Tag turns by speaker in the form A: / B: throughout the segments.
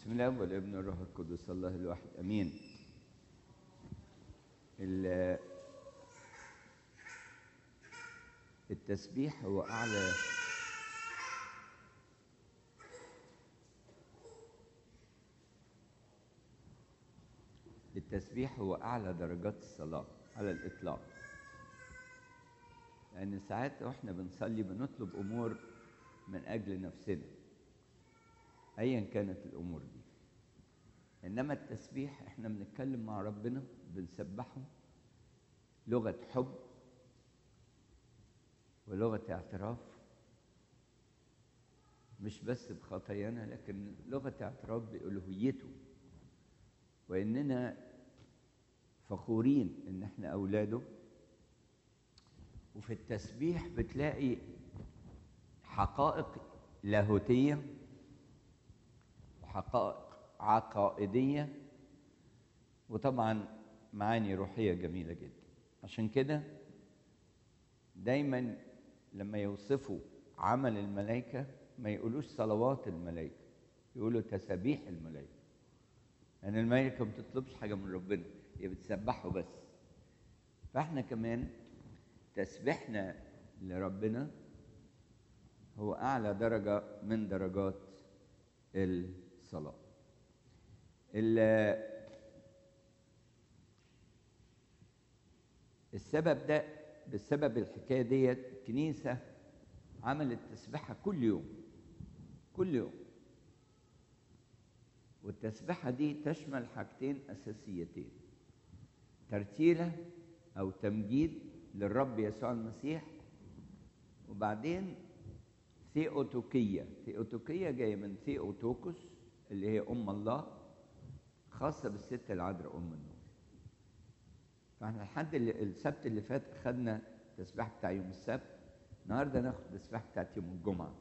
A: بسم الله والابن والروح القدس الله الواحد امين ال- التسبيح هو اعلى التسبيح هو اعلى درجات الصلاه على الاطلاق لان ساعات واحنا بنصلي بنطلب امور من اجل نفسنا ايا كانت الامور دي انما التسبيح احنا بنتكلم مع ربنا بنسبحه لغه حب ولغه اعتراف مش بس بخطايانا لكن لغه اعتراف بالوهيته واننا فخورين ان احنا اولاده وفي التسبيح بتلاقي حقائق لاهوتيه وحقائق عقائديه وطبعا معاني روحيه جميله جدا عشان كده دايما لما يوصفوا عمل الملائكه ما يقولوش صلوات الملائكه يقولوا تسابيح الملائكه لان يعني الملائكه ما بتطلبش حاجه من ربنا هي بتسبحه بس فاحنا كمان تسبيحنا لربنا هو اعلى درجه من درجات الصلاه السبب ده بسبب الحكايه ديت الكنيسه عملت تسبيحه كل يوم كل يوم والتسبيحه دي تشمل حاجتين اساسيتين ترتيله او تمجيد للرب يسوع المسيح وبعدين ثيوتوكية ثيوتوكية جاية من ثيوتوكوس اللي هي أم الله خاصة بالست العذراء أم النور فاحنا لحد السبت اللي فات أخدنا التسبيح بتاع يوم السبت النهارده ناخد التسبيح بتاعت يوم الجمعة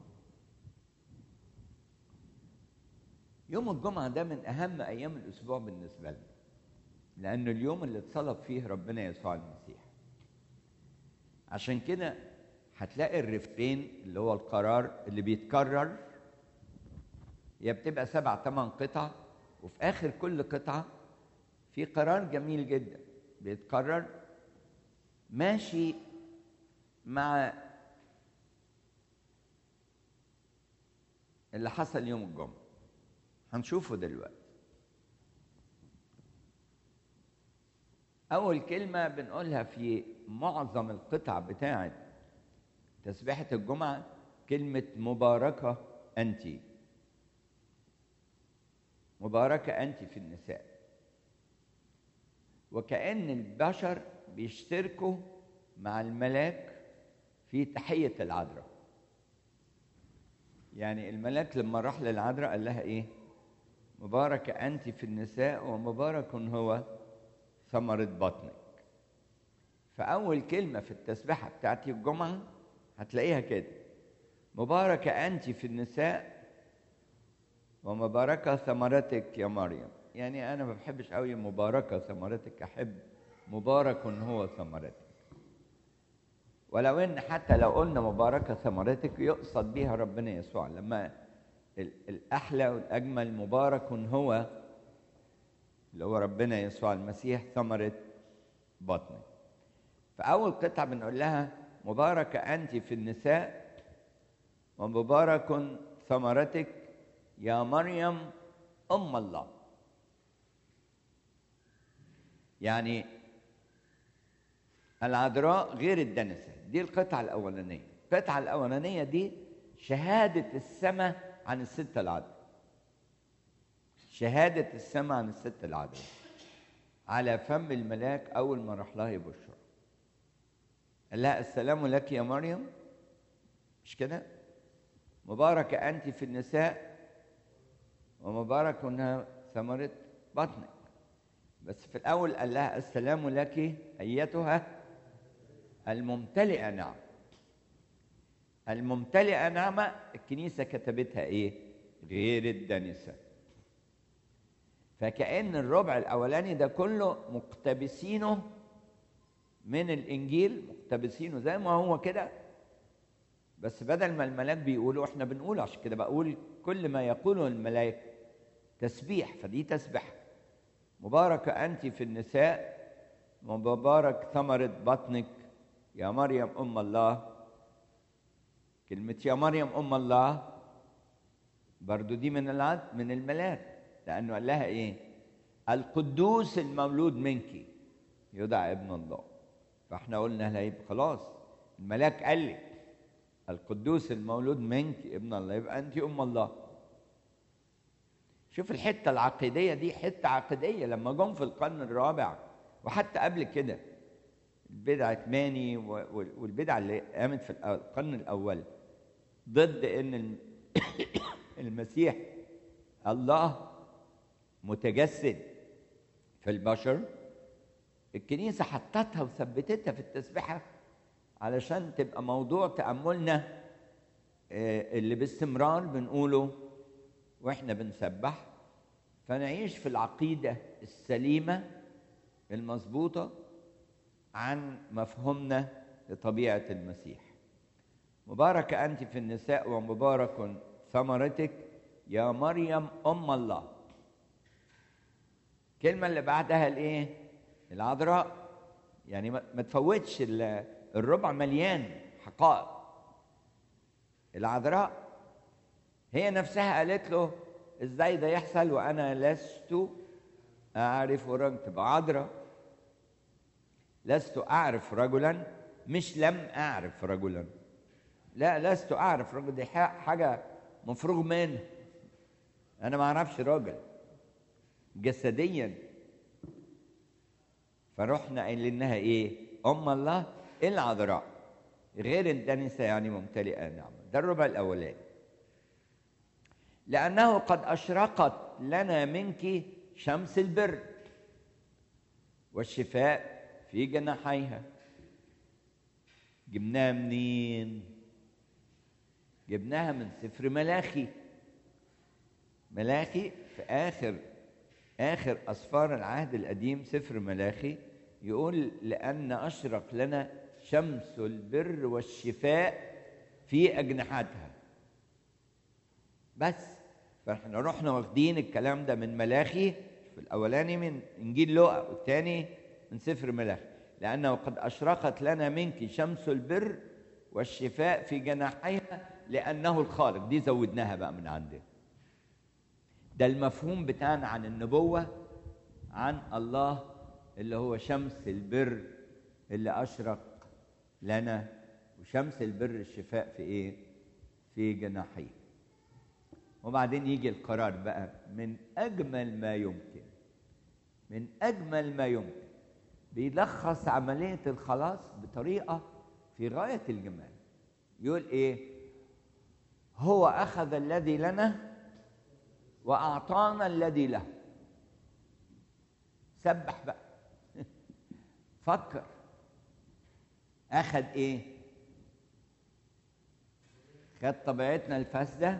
A: يوم الجمعة ده من أهم أيام الأسبوع بالنسبة لنا لأنه اليوم اللي اتصلب فيه ربنا يسوع المسيح عشان كده هتلاقي الرفتين اللي هو القرار اللي بيتكرر هي بتبقى سبع ثمان قطع وفي آخر كل قطعة في قرار جميل جدا بيتكرر ماشي مع اللي حصل يوم الجمعة هنشوفه دلوقتي أول كلمة بنقولها في معظم القطع بتاعة تسبيحة الجمعة كلمة مباركة أنت مباركة أنت في النساء وكأن البشر بيشتركوا مع الملاك في تحية العذراء يعني الملاك لما راح للعذراء قال لها إيه مباركة أنت في النساء ومبارك هو ثمرة بطنك فأول كلمة في التسبيحة بتاعت الجمعة هتلاقيها كده مباركة أنت في النساء ومباركة ثمرتك يا مريم يعني أنا ما بحبش قوي مباركة ثمرتك أحب مبارك هو ثمرتك ولو إن حتى لو قلنا مباركة ثمرتك يقصد بها ربنا يسوع لما الأحلى والأجمل مبارك هو اللي هو ربنا يسوع المسيح ثمرة بطنك فأول قطعة بنقول لها مباركة أنت في النساء ومبارك ثمرتك يا مريم أم الله يعني العذراء غير الدنسة دي القطعة الأولانية القطعة الأولانية دي شهادة السماء عن الست العذراء شهادة السماء عن الست العذراء على فم الملاك أول ما راح لها يبشر قال لها السلام لك يا مريم مش كده مباركة أنت في النساء ومبارك انها ثمرة بطنك بس في الأول قال لها السلام لك أيتها الممتلئة نعم الممتلئة نعمة الكنيسة كتبتها إيه؟ غير الدنسة فكأن الربع الأولاني ده كله مقتبسينه من الانجيل مقتبسينه زي ما هو كده بس بدل ما الملاك بيقولوا احنا بنقول عشان كده بقول كل ما يقوله الملاك تسبيح فدي تسبح مباركة أنت في النساء ومبارك ثمرة بطنك يا مريم أم الله كلمة يا مريم أم الله برضو دي من العد من الملاك لأنه قال لها إيه القدوس المولود منك يدعى ابن الله فاحنا قلنا لها يبقى خلاص الملاك قال لك القدوس المولود منك ابن الله يبقى أنت أم الله شوف الحتة العقيدية دي حتة عقيدية لما جم في القرن الرابع وحتى قبل كده بدعة ماني والبدعة اللي قامت في القرن الأول ضد إن المسيح الله متجسد في البشر الكنيسة حطتها وثبتتها في التسبيحة علشان تبقى موضوع تأملنا اللي باستمرار بنقوله واحنا بنسبح فنعيش في العقيدة السليمة المظبوطة عن مفهومنا لطبيعة المسيح مباركة أنت في النساء ومبارك ثمرتك يا مريم أم الله الكلمة اللي بعدها الإيه؟ العذراء يعني ما تفوتش الربع مليان حقائق العذراء هي نفسها قالت له ازاي ده يحصل وانا لست اعرف رجل تبقى عذراء لست اعرف رجلا مش لم اعرف رجلا لا لست اعرف رجل دي حاجه مفروغ منها انا ما اعرفش راجل جسديا فرحنا قايلين لها ايه ام الله العذراء غير الدنسه يعني ممتلئه نعمه ده الربع الاولاني لأنه قد أشرقت لنا منك شمس البر والشفاء في جناحيها جبناها منين؟ جبناها من سفر ملاخي ملاخي في آخر آخر أسفار العهد القديم سفر ملاخي يقول لأن أشرق لنا شمس البر والشفاء في أجنحتها بس فاحنا رحنا واخدين الكلام ده من ملاخي في الاولاني من انجيل لوقا والثاني من سفر ملاخي لانه قد اشرقت لنا منك شمس البر والشفاء في جناحيها لانه الخالق دي زودناها بقى من عندنا ده المفهوم بتاعنا عن النبوه عن الله اللي هو شمس البر اللي اشرق لنا وشمس البر الشفاء في ايه في جناحيه وبعدين يجي القرار بقى من اجمل ما يمكن من اجمل ما يمكن بيلخص عمليه الخلاص بطريقه في غايه الجمال يقول ايه هو اخذ الذي لنا واعطانا الذي له سبح بقى فكر اخذ ايه خد طبيعتنا الفاسده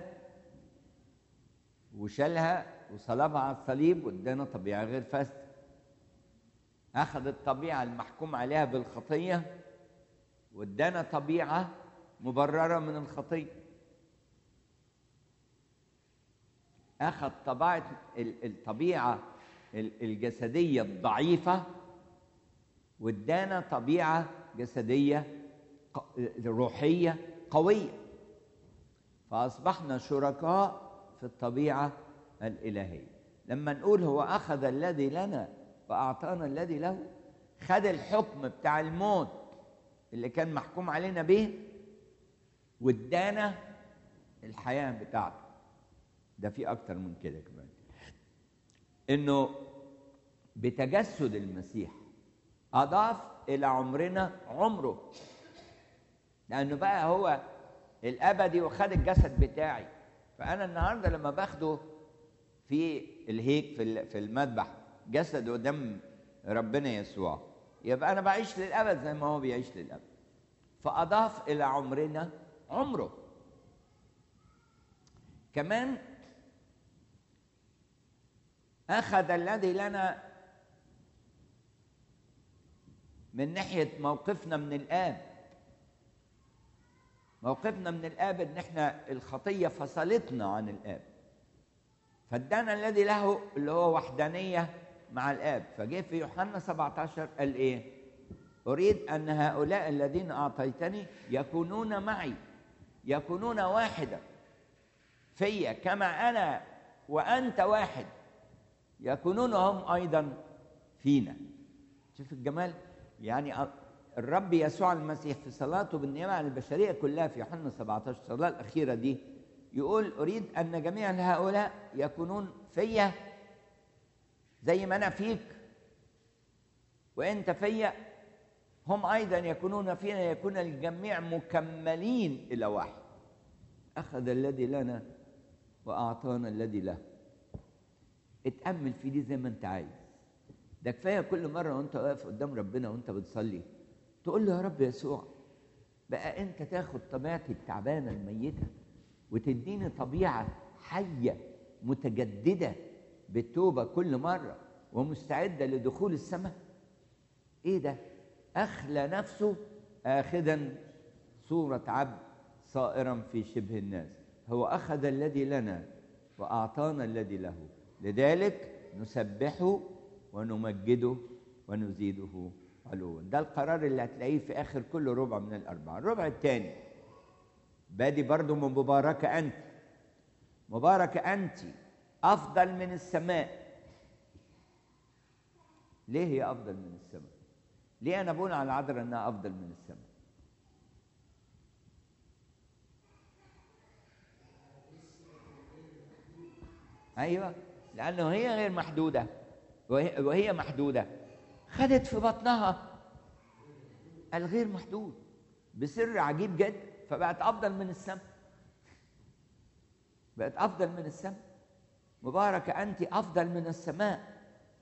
A: وشالها وصلبها على الصليب وادانا طبيعه غير فاسده اخذ الطبيعه المحكوم عليها بالخطيه وادانا طبيعه مبرره من الخطيه اخذ طبيعه الطبيعه الجسديه الضعيفه وادانا طبيعه جسديه روحيه قويه فاصبحنا شركاء في الطبيعة الإلهية لما نقول هو أخذ الذي لنا وأعطانا الذي له خد الحكم بتاع الموت اللي كان محكوم علينا به وادانا الحياة بتاعته ده في أكتر من كده كمان إنه بتجسد المسيح أضاف إلى عمرنا عمره لأنه بقى هو الأبدي وخد الجسد بتاعي فانا النهارده لما باخده في الهيك في في المذبح جسد ودم ربنا يسوع يبقى انا بعيش للابد زي ما هو بيعيش للابد فاضاف الى عمرنا عمره كمان اخذ الذي لنا من ناحيه موقفنا من الاب موقفنا من الاب ان احنا الخطيه فصلتنا عن الاب فادانا الذي له اللي هو وحدانيه مع الاب فجه في يوحنا 17 قال ايه اريد ان هؤلاء الذين اعطيتني يكونون معي يكونون واحدا فيا كما انا وانت واحد يكونون هم ايضا فينا شوف الجمال يعني الرب يسوع المسيح في صلاته بالنيابه عن البشريه كلها في يوحنا 17 الصلاه الاخيره دي يقول اريد ان جميع هؤلاء يكونون فيا زي ما انا فيك وانت فيا هم ايضا يكونون فينا يكون الجميع مكملين الى واحد اخذ الذي لنا واعطانا الذي له اتامل في دي زي ما انت عايز ده كفايه كل مره وانت واقف قدام ربنا وانت بتصلي تقول له يا رب يسوع بقى انت تاخد طبيعتي التعبانه الميته وتديني طبيعه حيه متجدده بالتوبه كل مره ومستعده لدخول السماء ايه ده اخلى نفسه اخذا صوره عبد صائرا في شبه الناس هو اخذ الذي لنا واعطانا الذي له لذلك نسبحه ونمجده ونزيده علوا ده القرار اللي هتلاقيه في اخر كل ربع من الاربعه الربع الثاني بادي برضو من مباركه انت مباركه انت افضل من السماء ليه هي افضل من السماء ليه انا بقول على العذراء انها افضل من السماء ايوه لانه هي غير محدوده وهي, وهي محدوده خدت في بطنها الغير محدود بسر عجيب جدا فبقت افضل من السماء بقت افضل من السماء مباركه انت افضل من السماء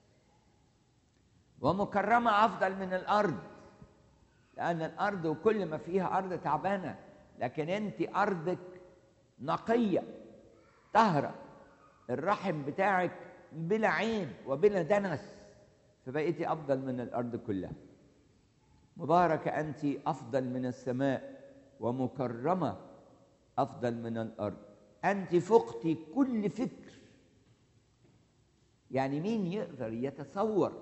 A: ومكرمه افضل من الارض لان الارض وكل ما فيها ارض تعبانه لكن انت ارضك نقيه طاهره الرحم بتاعك بلا عيب وبلا دنس فبقيتي افضل من الارض كلها مباركه انت افضل من السماء ومكرمه افضل من الارض انت فقتي كل فكر يعني مين يقدر يتصور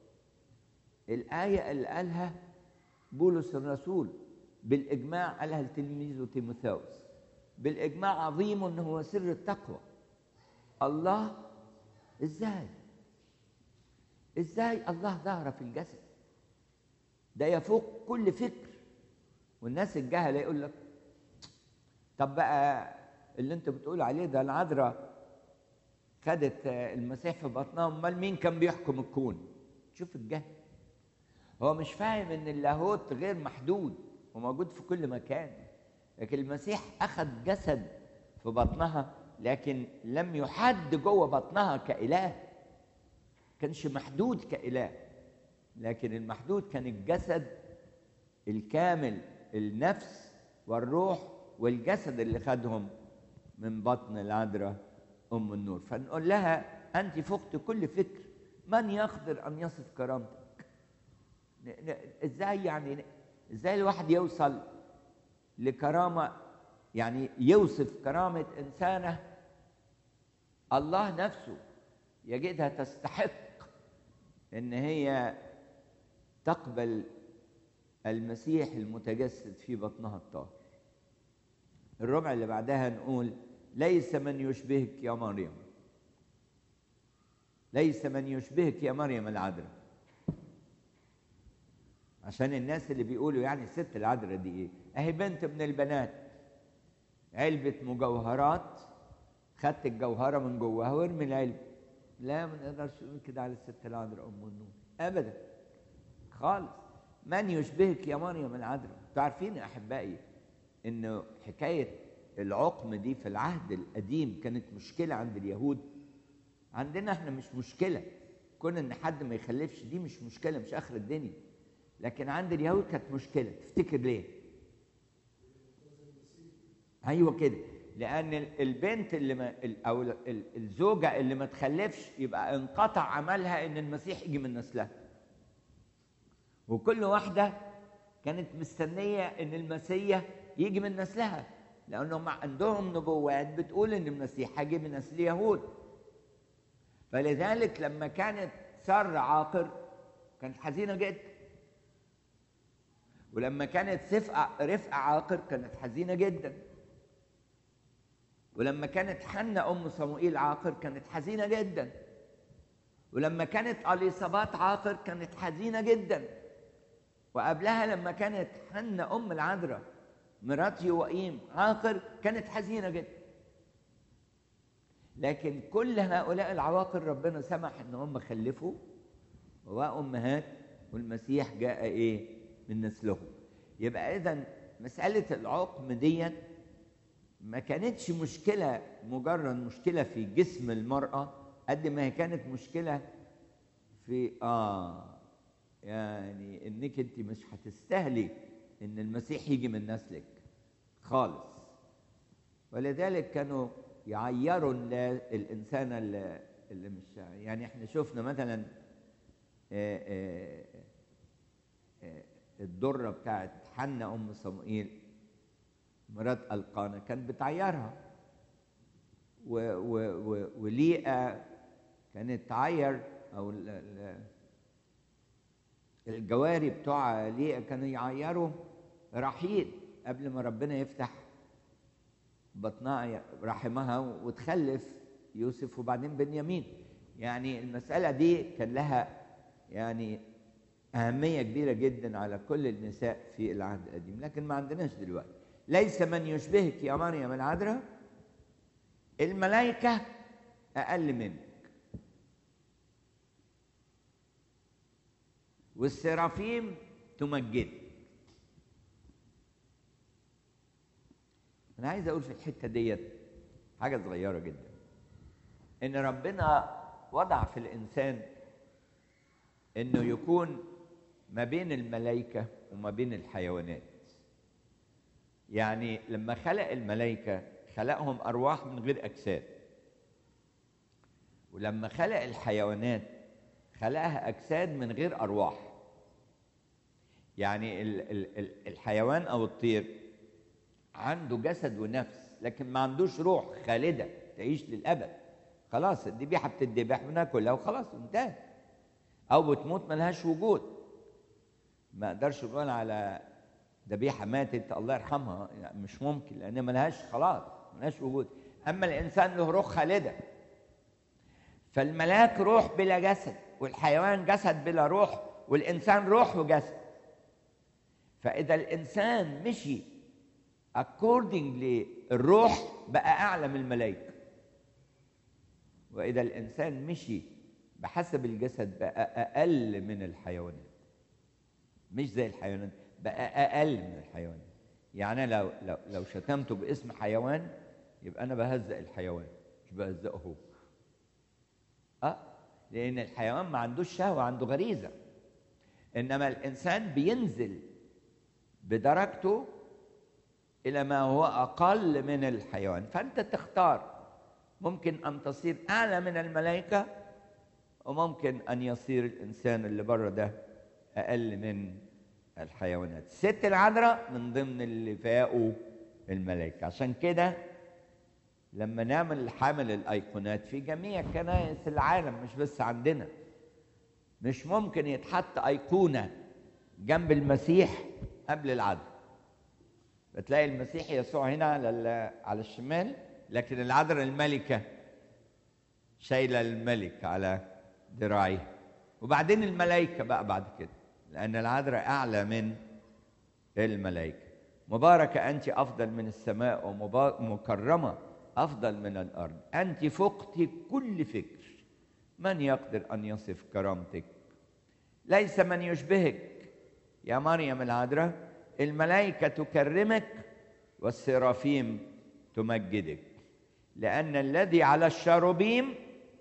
A: الايه اللي قالها بولس الرسول بالاجماع قالها لتلميذه تيموثاوس بالاجماع عظيم انه هو سر التقوى الله ازاي ازاي الله ظهر في الجسد ده يفوق كل فكر والناس الجهله يقول لك طب بقى اللي انت بتقول عليه ده العذراء خدت المسيح في بطنها امال مين كان بيحكم الكون شوف الجهل هو مش فاهم ان اللاهوت غير محدود وموجود في كل مكان لكن المسيح اخذ جسد في بطنها لكن لم يحد جوه بطنها كاله كانش محدود كاله لكن المحدود كان الجسد الكامل النفس والروح والجسد اللي خدهم من بطن العذراء ام النور فنقول لها انت فقت كل فكر من يقدر ان يصف كرامتك ازاي يعني ازاي الواحد يوصل لكرامه يعني يوصف كرامه انسانه الله نفسه يجدها تستحق ان هي تقبل المسيح المتجسد في بطنها الطاهر الربع اللي بعدها نقول ليس من يشبهك يا مريم ليس من يشبهك يا مريم العذراء عشان الناس اللي بيقولوا يعني الست العذراء دي ايه اهي بنت من البنات علبة مجوهرات خدت الجوهرة من جواها وارمي العلبة لا ما نقدرش نقول كده على الست العذراء ام النور ابدا خالص من يشبهك يا مريم العذراء انتوا عارفين يا احبائي انه حكايه العقم دي في العهد القديم كانت مشكله عند اليهود عندنا احنا مش مشكله كون ان حد ما يخلفش دي مش مشكله مش اخر الدنيا لكن عند اليهود كانت مشكله تفتكر ليه ايوه كده لان البنت اللي ما او الزوجه اللي ما تخلفش يبقى انقطع عملها ان المسيح يجي من نسلها وكل واحده كانت مستنيه ان المسيح يجي من نسلها لانهم عندهم نبوات بتقول ان المسيح هيجي من نسل يهود فلذلك لما كانت سر عاقر كانت حزينة جدا ولما كانت رفقة رفقة عاقر كانت حزينة جدا ولما كانت حنة أم صموئيل عاقر كانت حزينة جدا ولما كانت أليصابات عاقر كانت حزينة جدا وقبلها لما كانت حنة أم العذراء مرات يوائيم عاقر كانت حزينة جدا لكن كل هؤلاء العواقر ربنا سمح ان هم خلفوا وامهات والمسيح جاء ايه من نسلهم يبقى اذا مساله العقم دي ما كانتش مشكله مجرد مشكله في جسم المراه قد ما هي كانت مشكله في اه يعني انك انت مش هتستاهلي ان المسيح يجي من نسلك خالص ولذلك كانوا يعيروا الانسان اللي, اللي مش يعني احنا شفنا مثلا الدره بتاعت حنة ام صموئيل مرات القانا كانت بتعيرها و و و وليئه كانت تعير او ال ال الجواري بتوع ليئه كانوا يعيروا رحيل قبل ما ربنا يفتح بطنها رحمها وتخلف يوسف وبعدين بنيامين يعني المسألة دي كان لها يعني أهمية كبيرة جدا على كل النساء في العهد القديم لكن ما عندناش دلوقتي ليس من يشبهك يا مريم العذراء الملائكة أقل منك والسرافيم تمجدك انا عايز اقول في الحته ديت حاجه صغيره جدا ان ربنا وضع في الانسان انه يكون ما بين الملائكه وما بين الحيوانات يعني لما خلق الملائكه خلقهم ارواح من غير اجساد ولما خلق الحيوانات خلقها اجساد من غير ارواح يعني ال ال ال الحيوان او الطير عنده جسد ونفس لكن ما عندوش روح خالده تعيش للابد خلاص الذبيحه بتذبح بناكلها وخلاص انتهت او بتموت ملهاش وجود ما اقدرش اقول على ذبيحه ماتت الله يرحمها يعني مش ممكن لان ملهاش خلاص ملهاش وجود اما الانسان له روح خالده فالملاك روح بلا جسد والحيوان جسد بلا روح والانسان روح وجسد فاذا الانسان مشي according للروح بقى اعلى من الملائكه واذا الانسان مشي بحسب الجسد بقى اقل من الحيوانات مش زي الحيوانات بقى اقل من الحيوانات يعني لو لو لو شتمته باسم حيوان يبقى انا بهزق الحيوان مش بهزقه هو اه لان الحيوان ما عندوش شهوه عنده غريزه انما الانسان بينزل بدرجته الى ما هو اقل من الحيوان فانت تختار ممكن ان تصير اعلى من الملائكه وممكن ان يصير الانسان اللي بره ده اقل من الحيوانات الست العذراء من ضمن اللي فاقوا الملائكه عشان كده لما نعمل حامل الايقونات في جميع كنائس العالم مش بس عندنا مش ممكن يتحط ايقونه جنب المسيح قبل العذراء بتلاقي المسيح يسوع هنا على على الشمال لكن العذراء الملكه شايله الملك على ذراعيها وبعدين الملائكه بقى بعد كده لان العذراء اعلى من الملائكه مباركه انت افضل من السماء ومكرمه افضل من الارض انت فقت كل فكر من يقدر ان يصف كرامتك ليس من يشبهك يا مريم العذراء الملائكه تكرمك والسرافيم تمجدك لان الذي على الشاروبيم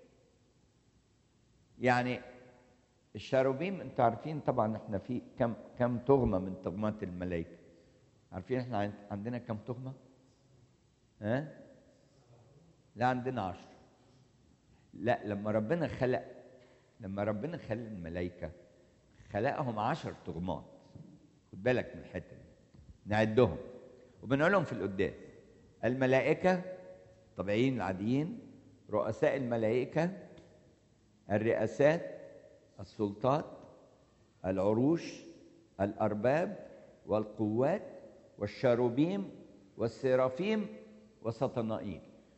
A: يعني الشاروبيم انتوا عارفين طبعا احنا في كم كم تغمه من تغمات الملائكه عارفين احنا عندنا كم تغمه ها لا عندنا عشر لا لما ربنا خلق لما ربنا خلق الملائكه خلقهم عشر تغمات خد بالك من الحته دي نعدهم وبنقولهم في القداس الملائكه طبيعيين العاديين رؤساء الملائكه الرئاسات السلطات العروش الارباب والقوات والشاروبيم والسرافيم وسطنائيل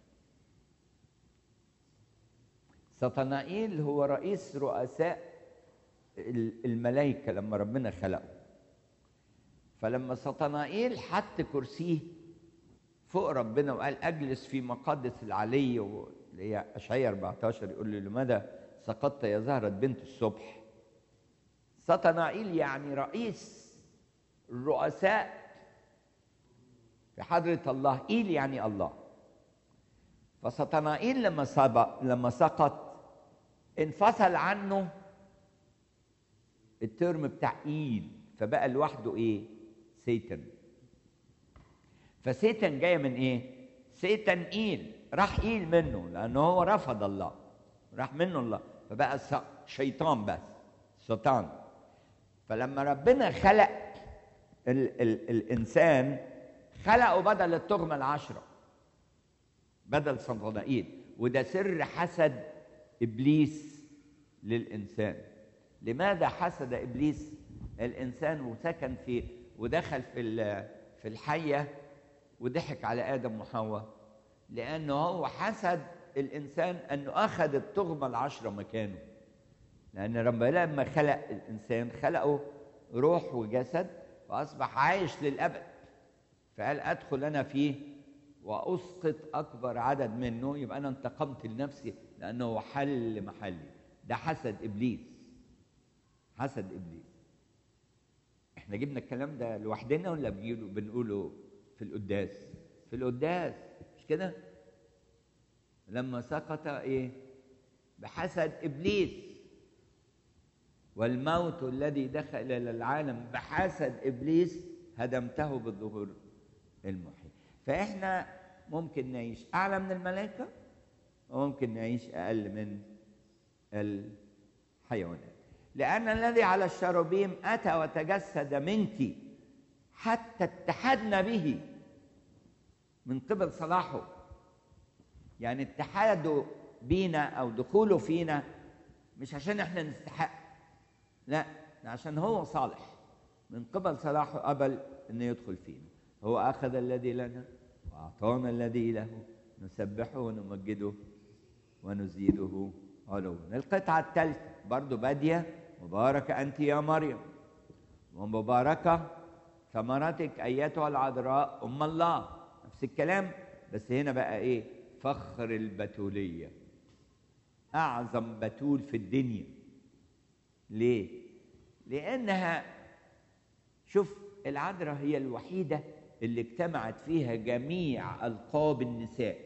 A: سطنائيل هو رئيس رؤساء الملائكة لما ربنا خلقه فلما سطنائيل حط كرسيه فوق ربنا وقال اجلس في مقدس العلي اللي هي اشعياء 14 يقول له لماذا سقطت يا زهرة بنت الصبح سطنائيل يعني رئيس الرؤساء في حضرة الله إيل يعني الله فسطنائيل لما سبق لما سقط انفصل عنه الترم بتاع إيل فبقى لوحده إيه؟ سيتن فسيتن جاية من إيه؟ سيتن إيل راح إيل منه لأنه هو رفض الله راح منه الله فبقى شيطان بس شيطان فلما ربنا خلق ال ال الإنسان خلقه بدل التغمة العشرة بدل صنادائيل وده سر حسد إبليس للإنسان لماذا حسد إبليس الإنسان وسكن في ودخل في في الحية وضحك على آدم وحواء لأنه هو حسد الإنسان أنه أخذ التغمة العشرة مكانه لأن ربنا لما خلق الإنسان خلقه روح وجسد وأصبح عايش للأبد فقال أدخل أنا فيه وأسقط أكبر عدد منه يبقى أنا انتقمت لنفسي لأنه حل محلي ده حسد إبليس حسد إبليس احنا جبنا الكلام ده لوحدنا ولا بنقوله في القداس في القداس مش كده لما سقط ايه بحسد ابليس والموت الذي دخل الى العالم بحسد ابليس هدمته بالظهور المحيي فاحنا ممكن نعيش اعلى من الملائكه وممكن نعيش اقل من الحيوانات لان الذي على الشروبيم اتى وتجسد منك حتى اتحدنا به من قبل صلاحه يعني اتحاده بينا او دخوله فينا مش عشان احنا نستحق لا عشان هو صالح من قبل صلاحه قبل انه يدخل فينا هو اخذ الذي لنا واعطانا الذي له نسبحه ونمجده ونزيده علوا القطعه الثالثه برضو باديه مباركه انت يا مريم ومباركه ثمرتك ايتها العذراء ام الله نفس الكلام بس هنا بقى ايه فخر البتوليه اعظم بتول في الدنيا ليه لانها شوف العذراء هي الوحيده اللي اجتمعت فيها جميع القاب النساء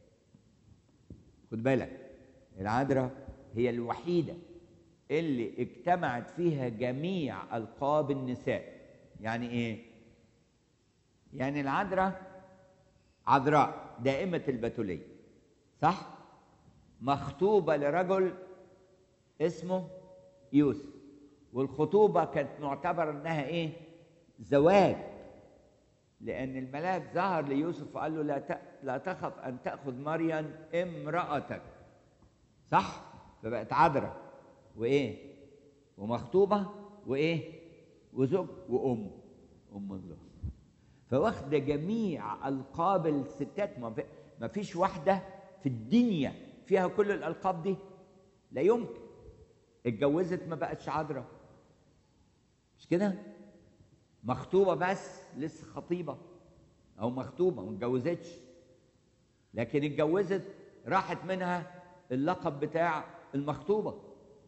A: خد بالك العذراء هي الوحيده اللي اجتمعت فيها جميع القاب النساء يعني ايه يعني العذراء عذراء دائمة البتولية صح مخطوبة لرجل اسمه يوسف والخطوبة كانت معتبرة انها ايه زواج لأن الملاك ظهر ليوسف وقال له لا لا تخف أن تأخذ مريم امرأتك صح فبقت عذراء وإيه ومخطوبة وإيه وزوج وأم أم الله فواخدة جميع ألقاب الستات ما فيش واحدة في الدنيا فيها كل الألقاب دي لا يمكن اتجوزت ما بقتش عذراء مش كده مخطوبة بس لسه خطيبة أو مخطوبة ما اتجوزتش لكن اتجوزت راحت منها اللقب بتاع المخطوبة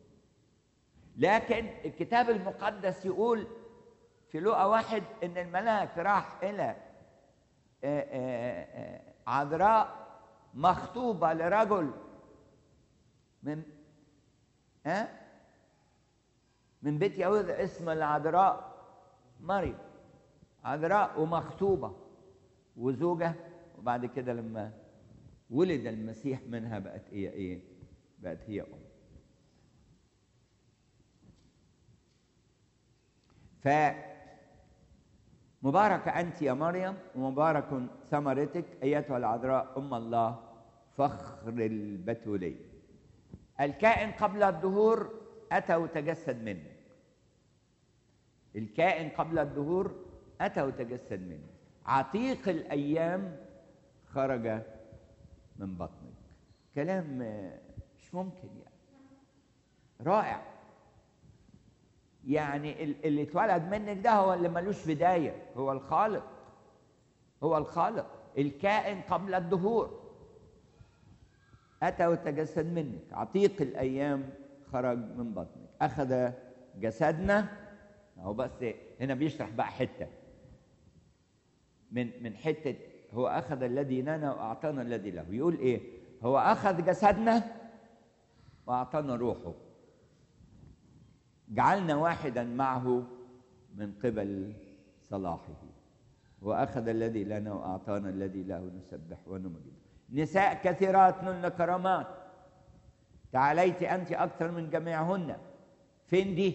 A: لكن الكتاب المقدس يقول في لقا واحد ان الملاك راح الى عذراء مخطوبه لرجل من ها من بيت يهوذا اسم العذراء مريم عذراء ومخطوبه وزوجه وبعد كده لما ولد المسيح منها بقت هي ايه بقت هي ام ف مباركة أنت يا مريم ومبارك ثمرتك أيتها العذراء أم الله فخر البتولية الكائن قبل الدهور أتى وتجسد منك الكائن قبل الدهور أتى وتجسد منك عتيق الأيام خرج من بطنك كلام مش ممكن يعني رائع يعني اللي اتولد منك ده هو اللي ملوش بداية هو الخالق هو الخالق الكائن قبل الدهور أتى وتجسد منك عتيق الأيام خرج من بطنك أخذ جسدنا أهو بس هنا بيشرح بقى حتة من من حتة هو أخذ الذي لنا وأعطانا الذي له يقول إيه هو أخذ جسدنا وأعطانا روحه جعلنا واحدا معه من قبل صلاحه وأخذ الذي لنا وأعطانا الذي له نسبح ونمجد نساء كثيرات نلن كرامات تعاليت أنت أكثر من جميعهن فين دي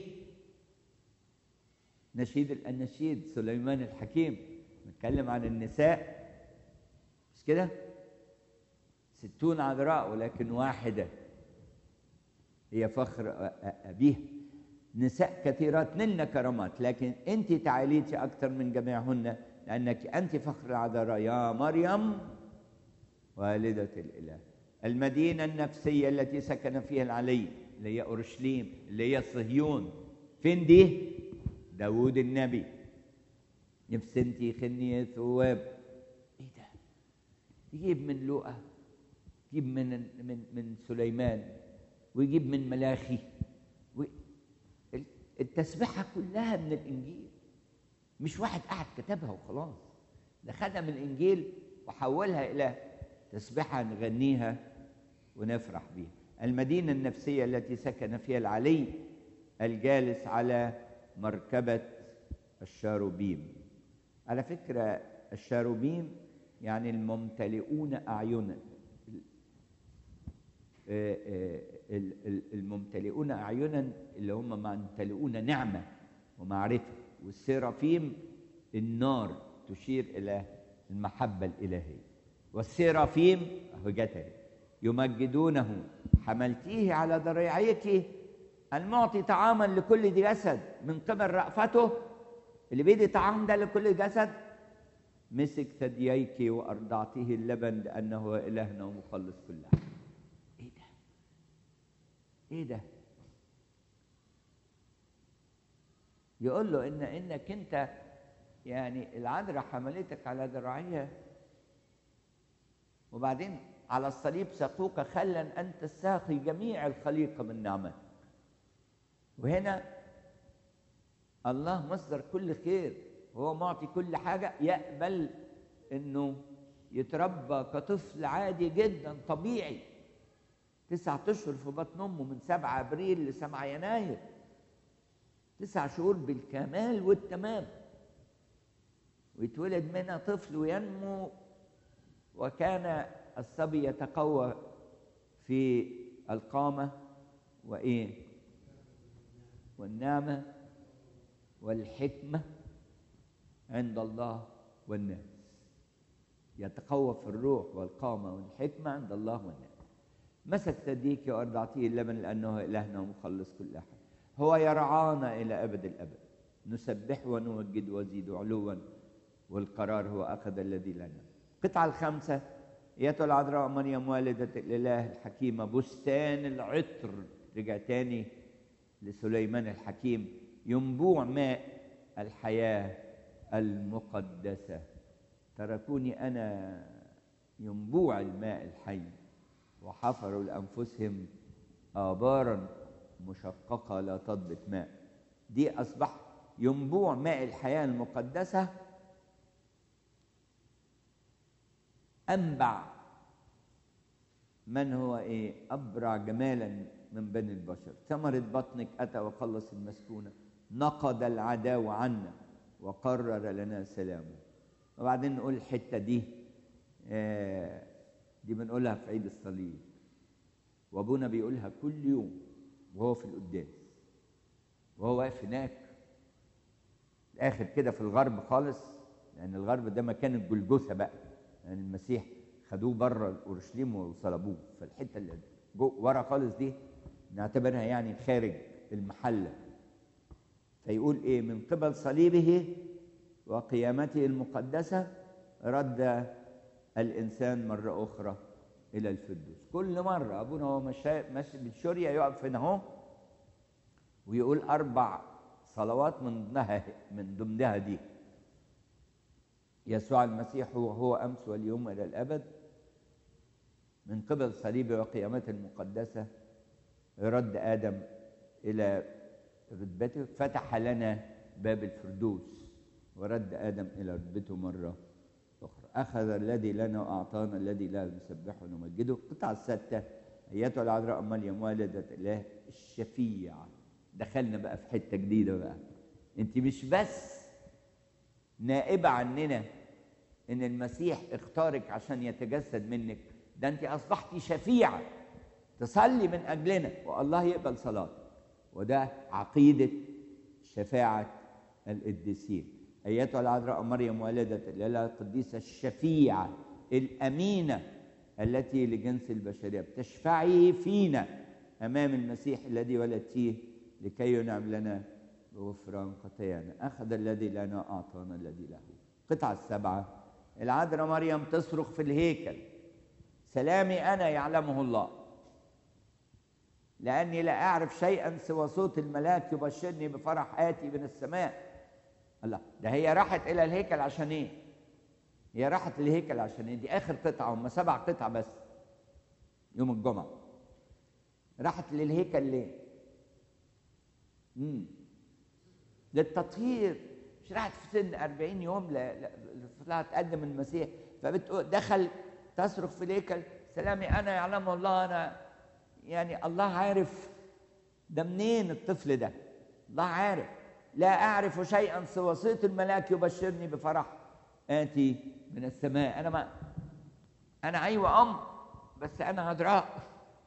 A: نشيد النشيد سليمان الحكيم نتكلم عن النساء مش كده ستون عذراء ولكن واحدة هي فخر أبيها نساء كثيرات نلن كرامات لكن أنت تعاليت أكثر من جميعهن لأنك أنت فخر العذراء يا مريم والدة الإله المدينة النفسية التي سكن فيها العلي اللي هي أورشليم اللي هي صهيون فين دي؟ داود النبي نفسنتي خني ثواب ايه ده؟ يجيب من لؤى يجيب من من من سليمان ويجيب من ملاخي و... التسبيحة كلها من الإنجيل مش واحد قاعد كتبها وخلاص ده خدها من الإنجيل وحولها إلى تسبيحة نغنيها ونفرح بيها المدينة النفسية التي سكن فيها العلي الجالس على مركبة الشاروبيم على فكرة الشاروبيم يعني الممتلئون أعينا الممتلئون أعينا اللي هم ممتلئون نعمة ومعرفة والسيرافيم النار تشير إلى المحبة الإلهية والسيرافيم أهو جتري يمجدونه حملتيه على ذريعيك المعطي طعاما لكل جسد من قبل رأفته اللي بيدي طعام ده لكل جسد مسك ثدييك وأرضعته اللبن لأنه هو إلهنا ومخلص كل أحد إيه ده؟ إيه ده؟ يقول له إن إنك أنت يعني العذراء حملتك على ذراعيها وبعدين على الصليب سقوك خلا أن تستاقي جميع الخليقة من نعمتك وهنا الله مصدر كل خير وهو معطي كل حاجة يقبل انه يتربى كطفل عادي جدا طبيعي تسعة اشهر في بطن امه من 7 ابريل ل 7 يناير تسع شهور بالكمال والتمام ويتولد منها طفل وينمو وكان الصبي يتقوى في القامة وإيه والنعمة والحكمة عند الله والناس يتقوى في الروح والقامة والحكمة عند الله والناس مسك ثديك وأرضعتيه اللبن لأنه إلهنا ومخلص كل أحد هو يرعانا إلى أبد الأبد نسبح ونمجد وزيد علوا والقرار هو أخذ الذي لنا القطعة الخامسة أيتها العذراء مريم والدة الإله الحكيمة بستان العطر رجع تاني لسليمان الحكيم ينبوع ماء الحياة المقدسة تركوني أنا ينبوع الماء الحي وحفروا لأنفسهم آبارا مشققة لا تضبط ماء دي أصبح ينبوع ماء الحياة المقدسة أنبع من هو إيه أبرع جمالا من بني البشر ثمرة بطنك أتى وخلص المسكونة نقض العداوة عنا وقرر لنا سلامه وبعدين نقول الحتة دي آه دي بنقولها في عيد الصليب وابونا بيقولها كل يوم وهو في القداس وهو واقف هناك الاخر كده في الغرب خالص لان الغرب ده مكان الجلجثه بقى يعني المسيح خدوه بره اورشليم وصلبوه فالحته اللي جو ورا خالص دي نعتبرها يعني خارج المحلة فيقول إيه من قبل صليبه وقيامته المقدسة رد الإنسان مرة أخرى إلى الفردوس كل مرة أبونا هو ماشي بالشورية يقف هنا أهو ويقول أربع صلوات من ضمنها من ضمنها دي يسوع المسيح هو هو أمس واليوم إلى الأبد من قبل صليبه وقيامته المقدسة رد آدم إلى رتبته فتح لنا باب الفردوس ورد آدم إلى رتبته مرة أخرى أخذ الذي لنا وأعطانا الذي لا نسبحه ونمجده القطعة الستة أيتها العذراء مريم والدة الله الشفيعة دخلنا بقى في حتة جديدة بقى أنت مش بس نائبة عننا إن المسيح اختارك عشان يتجسد منك ده أنت أصبحتي شفيعة تصلي من أجلنا والله يقبل صلاتك وده عقيدة شفاعة القديسين أيتها العذراء مريم والدة الإله القديسة الشفيعة الأمينة التي لجنس البشرية بتشفعي فينا أمام المسيح الذي ولدتيه لكي ينعم لنا بغفران خطايانا أخذ الذي لنا أعطانا الذي له قطعة السبعة العذراء مريم تصرخ في الهيكل سلامي أنا يعلمه الله لأني لا أعرف شيئا سوى صوت الملاك يبشرني بفرح آتي من السماء الله ده هي راحت إلى الهيكل عشان إيه؟ هي راحت للهيكل عشان إيه؟ دي آخر قطعة هم سبع قطع بس يوم الجمعة راحت للهيكل ليه؟ امم للتطهير مش راحت في سن 40 يوم لا لا تقدم المسيح فبتقول دخل تصرخ في الهيكل سلامي انا يعلمه الله انا يعني الله عارف ده منين الطفل ده الله عارف لا اعرف شيئا سوى صوت الملاك يبشرني بفرح اتي من السماء انا ما انا ايوه ام بس انا عذراء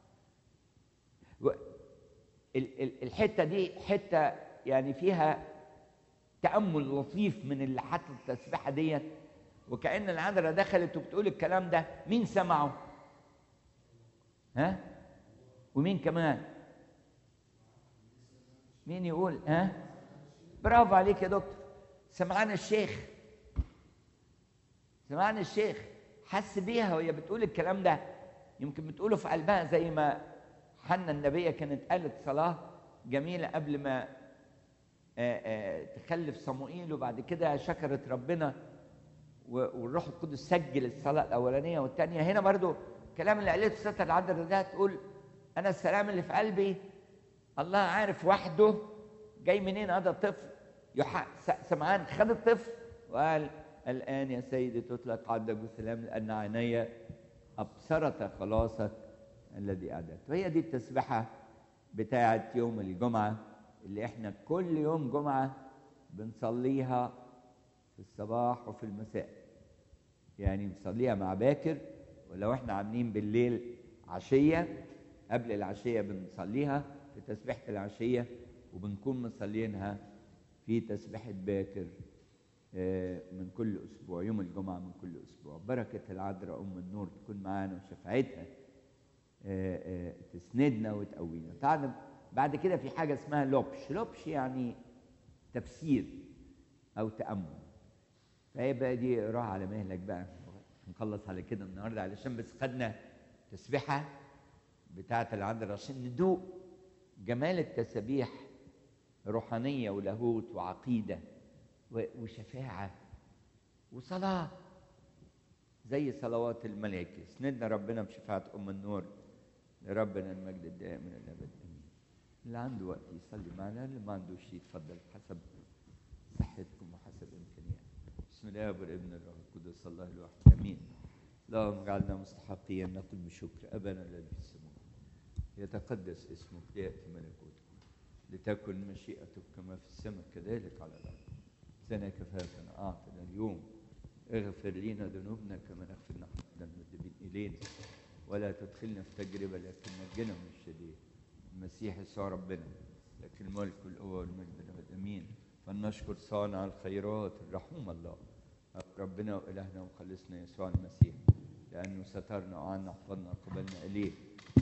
A: الحته دي حته يعني فيها تامل لطيف من اللي حط التسبيحه ديت وكان العذراء دخلت وبتقول الكلام ده مين سمعه ها ومين كمان مين يقول ها برافو عليك يا دكتور سمعان الشيخ سمعان الشيخ حس بيها وهي بتقول الكلام ده يمكن بتقوله في قلبها زي ما حنا النبية كانت قالت صلاة جميلة قبل ما آآ آآ تخلف صموئيل وبعد كده شكرت ربنا والروح القدس سجل الصلاة الأولانية والثانية هنا برضو الكلام اللي قالته ستر العذراء ده تقول أنا السلام اللي في قلبي الله عارف وحده جاي منين هذا الطفل سمعان خد الطفل وقال الآن يا سيدي تطلق عبدك بالسلام لأن عيني أبصرت خلاصك الذي أعددت وهي دي التسبحة بتاعة يوم الجمعة اللي احنا كل يوم جمعة بنصليها في الصباح وفي المساء يعني بنصليها مع باكر ولو احنا عاملين بالليل عشية قبل العشية بنصليها في تسبيحة العشية وبنكون مصلينها في تسبيحة باكر من كل أسبوع يوم الجمعة من كل أسبوع بركة العذراء أم النور تكون معانا وشفاعتها تسندنا وتقوينا طبعا بعد كده في حاجة اسمها لوبش لوبش يعني تفسير أو تأمل فهي بقى دي راح على مهلك بقى نخلص على كده النهارده علشان بس خدنا تسبيحة بتاعة العذراء عشان ندوق جمال التسابيح روحانية ولاهوت وعقيدة وشفاعة وصلاة زي صلوات الملائكة سندنا ربنا بشفاعة أم النور لربنا المجد الدائم من الأبد آمين اللي عنده وقت يصلي معنا اللي ما عندوش يتفضل حسب صحتكم وحسب إمكانياتكم بسم الله والابن الروح القدس الله الواحد آمين اللهم اجعلنا مستحقين نقول بشكر أبانا الذي في السماء يتقدس اسمك ليأتي ملكوتك لتكن مشيئتك كما في السماء كذلك على الأرض زنا كفافنا أعطنا اليوم اغفر لنا ذنوبنا كما نغفر نحن المذنبين إلينا ولا تدخلنا في تجربة لكن نجنا من الشرير المسيح يسوع ربنا لكن الملك والقوة والمجد للأبد أمين فلنشكر صانع الخيرات الرحوم الله ربنا وإلهنا ومخلصنا يسوع المسيح لأنه سترنا وعنا وحفظنا وقبلنا إليه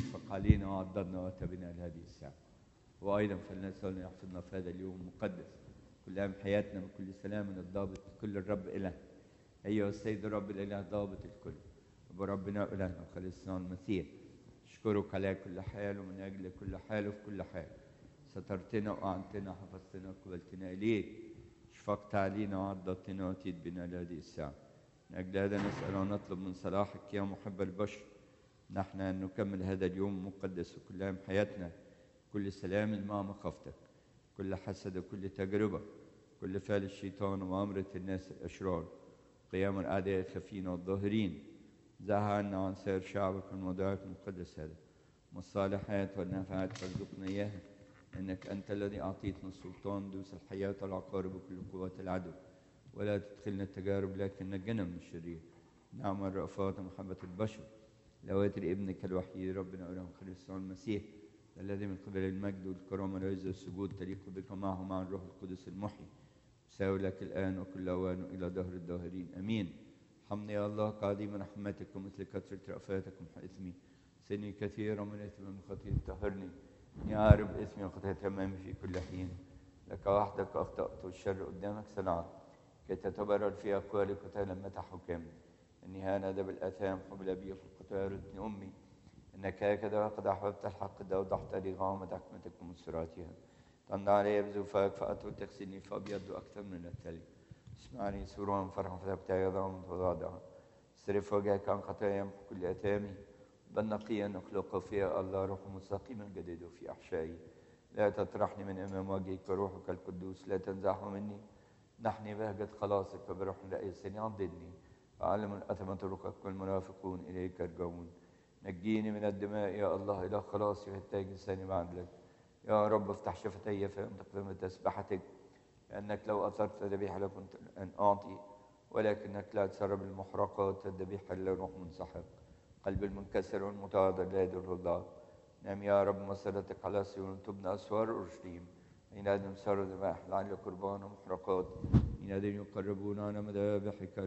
A: اشفق علينا وعضدنا وتبنا لهذه الساعة وأيضا فلنسأل أن يحفظنا في هذا اليوم المقدس كل أيام حياتنا بكل سلام الضابط كل الرب إله أيها السيد الرب الإله ضابط الكل بربنا إلهنا وخلصنا المسيح أشكرك على كل حال ومن أجل كل حال وفي كل حال سترتنا وأعنتنا حفظتنا وقبلتنا إليك شفقت علينا وعضدتنا وأتيت بنا لهذه الساعة من أجل هذا نسأل ونطلب من صلاحك يا محب البشر نحن أن نكمل هذا اليوم المقدس وكل أيام حياتنا كل سلام مع مخافتك كل حسد وكل تجربة كل فعل الشيطان وأمرة الناس الأشرار قيام الأعداء الخفين والظاهرين زه عنا عن سائر شعبك الموضوعات المقدس هذا والصالحات والنافعات فارزقنا إياها إنك أنت الذي أعطيتنا السلطان دوس الحياة والعقارب وكل قوات العدو ولا تدخلنا التجارب لكن نجنا من الشرير نعم الرأفات ومحبة البشر لواتر ابنك الوحيد ربنا أولهم خريستوس المسيح الذي من قبل المجد والكرامة والعز والسجود تليق بك معه مع الروح القدس المحيي ساوي لك الآن وكل أوان إلى دهر الداهرين أمين حمني يا الله قادم رحمتك ومثل كثرة رأفاتك ومحى إثمي سني كثيرا من إثم من خطيئة طهرني إني أعرف إثمي وخطيئة أمامي في كل حين لك وحدك أخطأت والشر قدامك صنعت كي تتبرر في أقوالك وتلمت حكامك إني هانذا بالآثام قبل أبي فقتارتني أمي إنك هكذا قد أحببت الحق ده وضحت لي غامة حكمتك ومسراتها تنضع علي بزوفاك فأتوا تغسلني فأبيض أكثر من الثلج اسمعني سرورا فرحا فتبت عظام وتضاضعا صرف وجهك عن خطايا يمحو كل أثامي بل نقيا نخلق فيها الله روح مستقيما جديد في أحشائي لا تطرحني من أمام وجهك وروحك القدوس لا تنزعه مني نحني بهجة خلاصك فبروح لا يسني عضدني أعلم الأثم طرقك والمنافقون إليك يرجعون نجيني من الدماء يا الله إلى خلاصي وهتاج لساني بعدلك يا رب افتح شفتي فانطق فم تسبحتك لأنك لو أثرت ذبيحة لكنت أن أعطي ولكنك لا تسرب المحرقات الذبيحة إلا روح منسحق قلب المنكسر والمتواضع لا يدره الله نعم يا رب مسيرتك على سيون تبنى أسوار أورشليم حينئذ صار ذبائح لعل قربان ومحرقات حينئذ يقربون على مذابحك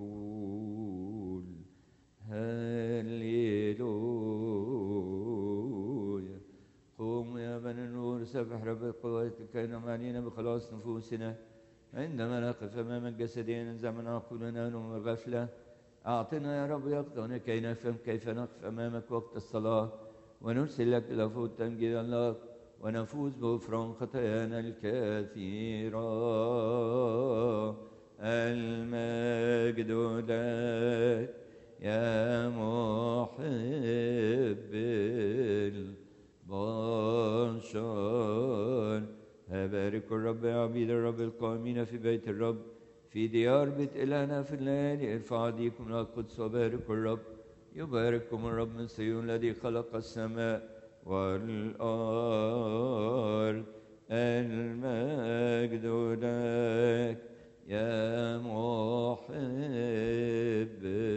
A: العجول هللويا قوموا يا بني النور سبح رب قوتك كينما علينا بخلاص نفوسنا عندما نقف امام الجسدين زمن عقولنا من الغفله اعطنا يا رب يقظه كي نفهم كيف نقف امامك وقت الصلاه ونرسل لك لفوت تمجيد الله ونفوز بغفران خطايانا الكثيره المجد لك يا محب البشر بارك الرب يا عبيد الرب القائمين في بيت الرب في ديار بيت إلهنا في الليالي ارفع ايديكم الى القدس وبارك الرب يبارككم الرب من صيون الذي خلق السماء والأرض المجد لك يا محب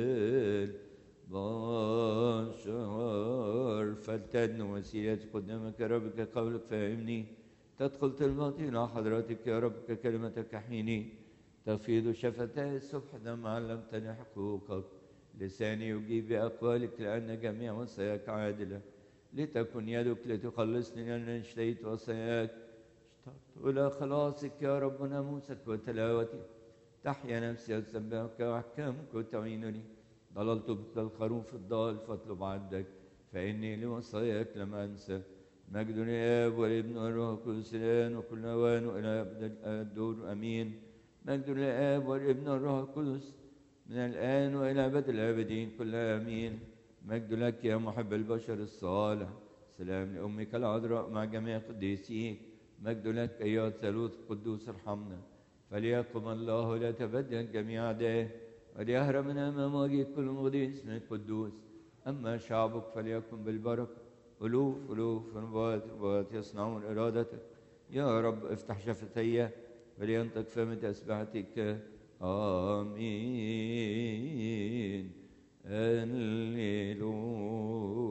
A: البشر فلتدن وسيلة قدامك يا رب كقولك فهمني تدخل طلباتي إلى حضرتك يا رب ككلمتك حيني تفيض شفتي الصبح دم علمتني حقوقك لساني يجيب بأقوالك لأن جميع وصاياك عادلة لتكن يدك لتخلصني لأن اشتهيت وصاياك اشتقت إلى خلاصك يا رب ناموسك وتلاوتي تحيا نفسي أسبحك وأحكامك وتعينني ضللت مثل الخروف الضال فاطلب عبدك فإني لوصاياك لم أنسى مجد الآب والابن والروح القدس الآن وكل أوان وإلى أبد الدور أمين مجد الآب والابن والروح القدس من الآن وإلى أبد الآبدين كلها أمين مجد لك يا محب البشر الصالح سلام لأمك العذراء مع جميع قديسيك مجد لك أيها الثالوث القدوس ارحمنا فليقم الله لا تبدل جميع أعدائه وليهرب من أمام وجهك كل مغضي اسم القدوس أما شعبك فليكن بالبركة ألوف ألوف ونبات نبات يصنعون إرادتك يا رب افتح شفتي ولينطق فم تسبحتك آمين هللويا